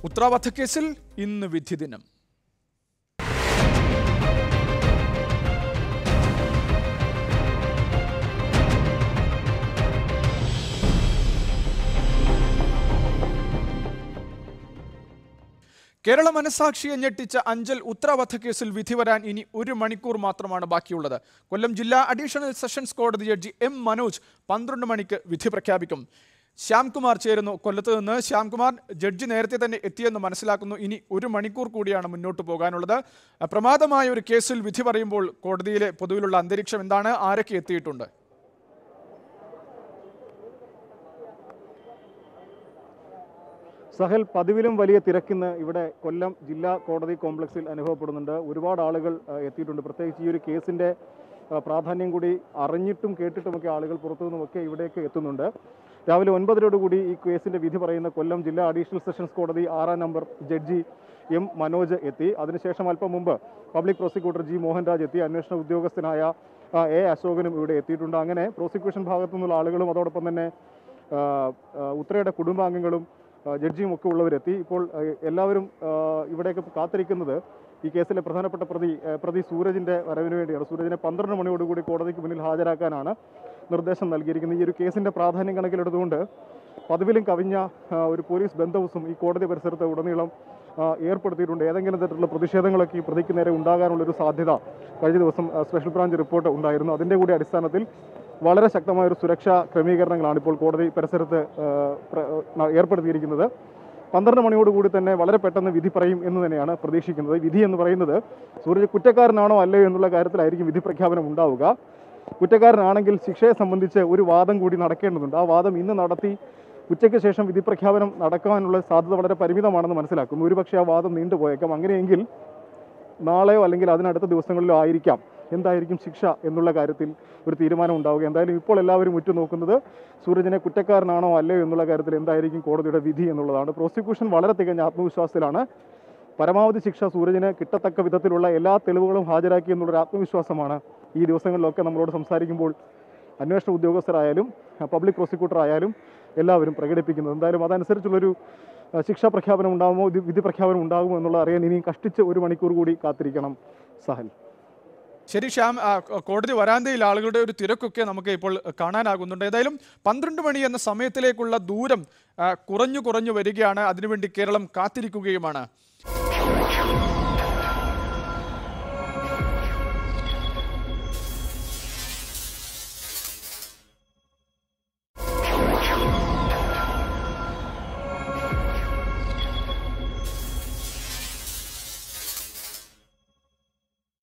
ഉത്ര വധക്കേസിൽ ഇന്ന് വിധി ദിനം കേരള മനസാക്ഷിയെ ഞെട്ടിച്ച അഞ്ചൽ ഉത്ര വധക്കേസിൽ വിധി വരാൻ ഇനി ഒരു മണിക്കൂർ മാത്രമാണ് ബാക്കിയുള്ളത് കൊല്ലം ജില്ലാ അഡീഷണൽ സെഷൻസ് കോടതി ജഡ്ജി എം മനോജ് പന്ത്രണ്ട് മണിക്ക് വിധി പ്രഖ്യാപിക്കും ശ്യാംകുമാർ ചേരുന്നു കൊല്ലത്ത് നിന്ന് ശ്യാംകുമാർ ജഡ്ജി നേരത്തെ തന്നെ എത്തിയെന്ന് മനസ്സിലാക്കുന്നു ഇനി ഒരു മണിക്കൂർ കൂടിയാണ് മുന്നോട്ട് പോകാനുള്ളത് പ്രമാദമായ ഒരു കേസിൽ വിധി പറയുമ്പോൾ കോടതിയിലെ പൊതുവിലുള്ള അന്തരീക്ഷം എന്താണ് ആരൊക്കെ എത്തിയിട്ടുണ്ട് സഹൽ പതിവിലും വലിയ തിരക്കിന്ന് ഇവിടെ കൊല്ലം ജില്ലാ കോടതി കോംപ്ലക്സിൽ അനുഭവപ്പെടുന്നുണ്ട് ഒരുപാട് ആളുകൾ ആ, എത്തിയിട്ടുണ്ട് പ്രത്യേകിച്ച് ഈ ഒരു കേസിന്റെ ആ, പ്രാധാന്യം കൂടി അറിഞ്ഞിട്ടും കേട്ടിട്ടുമൊക്കെ ആളുകൾ പുറത്തു നിന്നുമൊക്കെ ഇവിടേക്ക് എത്തുന്നുണ്ട് രാവിലെ ഒൻപതരോടുകൂടി ഈ കേസിന്റെ വിധി പറയുന്ന കൊല്ലം ജില്ലാ അഡീഷണൽ സെഷൻസ് കോടതി ആറാം നമ്പർ ജഡ്ജി എം മനോജ് എത്തി അതിനുശേഷം അല്പം മുമ്പ് പബ്ലിക് പ്രോസിക്യൂട്ടർ ജി മോഹൻരാജ് എത്തി അന്വേഷണ ഉദ്യോഗസ്ഥനായ ആ, എ അശോകനും ഇവിടെ എത്തിയിട്ടുണ്ട് അങ്ങനെ പ്രോസിക്യൂഷൻ ഭാഗത്തു നിന്നുള്ള ആളുകളും അതോടൊപ്പം തന്നെ ആ, ആ, ഉത്രയുടെ കുടുംബാംഗങ്ങളും ആ, ജഡ്ജിയും ഒക്കെ ഉള്ളവരെത്തി ഇപ്പോൾ ആ, എല്ലാവരും ആ, ഇവിടേക്ക് കാത്തിരിക്കുന്നത് ഈ കേസിലെ പ്രധാനപ്പെട്ട പ്രതി ആ, പ്രതി സൂരജിന്റെ വരവിന് വേണ്ടിയാണ് സൂരജിനെ പന്ത്രണ്ട് മണിയോടുകൂടി കോടതിക്ക് മുന്നിൽ ഹാജരാക്കാനാണ് നിർദ്ദേശം നൽകിയിരിക്കുന്നത് ഈ ഒരു കേസിന്റെ പ്രാധാന്യം കണക്കിലെടുത്തുകൊണ്ട് പതിവിലും കവിഞ്ഞ ആ, ഒരു പോലീസ് ബന്ധവുസും ഈ കോടതി പരിസരത്ത് ഉടനീളം ആ, ഏർപ്പെടുത്തിയിട്ടുണ്ട് ഏതെങ്കിലും തരത്തിലുള്ള പ്രതിഷേധങ്ങളൊക്കെ ഈ പ്രതിക്ക് നേരെ ഉണ്ടാകാനുള്ള ഒരു സാധ്യത കഴിഞ്ഞ ദിവസം ആ, സ്പെഷ്യൽ ബ്രാഞ്ച് റിപ്പോർട്ട് ഉണ്ടായിരുന്നു അതിന്റെ കൂടി അടിസ്ഥാനത്തിൽ വളരെ ശക്തമായ ഒരു സുരക്ഷാ ക്രമീകരണങ്ങളാണ് ഇപ്പോൾ കോടതി പരിസരത്ത് ആ, പ്ര- ആ, ഏർപ്പെടുത്തിയിരിക്കുന്നത് പന്ത്രണ്ട് മണിയോടുകൂടി തന്നെ വളരെ പെട്ടെന്ന് വിധി പറയും എന്ന് തന്നെയാണ് പ്രതീക്ഷിക്കുന്നത് വിധി എന്ന് പറയുന്നത് സൂരജ് കുറ്റക്കാരനാണോ അല്ലയോ എന്നുള്ള കാര്യത്തിലായിരിക്കും വിധി പ്രഖ്യാപനം ഉണ്ടാവുക കുറ്റക്കാരനാണെങ്കിൽ ശിക്ഷയെ സംബന്ധിച്ച് ഒരു വാദം കൂടി നടക്കേണ്ടതുണ്ട് ആ വാദം ഇന്ന് നടത്തി ഉച്ചയ്ക്ക് ശേഷം വിധി പ്രഖ്യാപനം നടക്കാനുള്ള സാധ്യത വളരെ പരിമിതമാണെന്ന് മനസ്സിലാക്കുന്നു ഒരുപക്ഷെ ആ വാദം നീണ്ടുപോയേക്കാം അങ്ങനെയെങ്കിൽ നാളെയോ അല്ലെങ്കിൽ അതിനടുത്ത ദിവസങ്ങളിലോ ആയിരിക്കാം എന്തായിരിക്കും ശിക്ഷ എന്നുള്ള കാര്യത്തിൽ ഒരു തീരുമാനം ഉണ്ടാവുക എന്തായാലും ഇപ്പോൾ എല്ലാവരും ഉറ്റുനോക്കുന്നത് സൂരജിനെ കുറ്റക്കാരനാണോ അല്ലയോ എന്നുള്ള കാര്യത്തിൽ എന്തായിരിക്കും കോടതിയുടെ വിധി എന്നുള്ളതാണ് പ്രോസിക്യൂഷൻ വളരെ തികഞ്ഞ ആത്മവിശ്വാസത്തിലാണ് പരമാവധി ശിക്ഷ സൂരജിന് കിട്ടത്തക്ക വിധത്തിലുള്ള എല്ലാ തെളിവുകളും ഹാജരാക്കി എന്നുള്ളൊരു ആത്മവിശ്വാസമാണ് ഈ ദിവസങ്ങളിലൊക്കെ നമ്മളോട് സംസാരിക്കുമ്പോൾ അന്വേഷണ ഉദ്യോഗസ്ഥരായാലും പബ്ലിക് പ്രോസിക്യൂട്ടർ ആയാലും എല്ലാവരും പ്രകടിപ്പിക്കുന്നത് എന്തായാലും അതനുസരിച്ചുള്ളൊരു അഹ്, ശിക്ഷാ പ്രഖ്യാപനം ഉണ്ടാകുമോ ഇത് വിധി പ്രഖ്യാപനം ഉണ്ടാകുമോ എന്നുള്ളത് അറിയാൻ ഇനിയും കഷ്ടിച്ച് ഒരു മണിക്കൂർ കൂടി കാത്തിരിക്കണം സഹൽ ശരി ശ്യാം ആ, കോടതി വരാന്തയിൽ ആളുകളുടെ ഒരു തിരക്കൊക്കെ നമുക്ക് ഇപ്പോൾ കാണാനാകുന്നുണ്ട് ഏതായാലും പന്ത്രണ്ട് മണി എന്ന സമയത്തിലേക്കുള്ള ദൂരം ആ, കുറഞ്ഞു കുറഞ്ഞു വരികയാണ് അതിനുവേണ്ടി കേരളം കാത്തിരിക്കുകയുമാണ്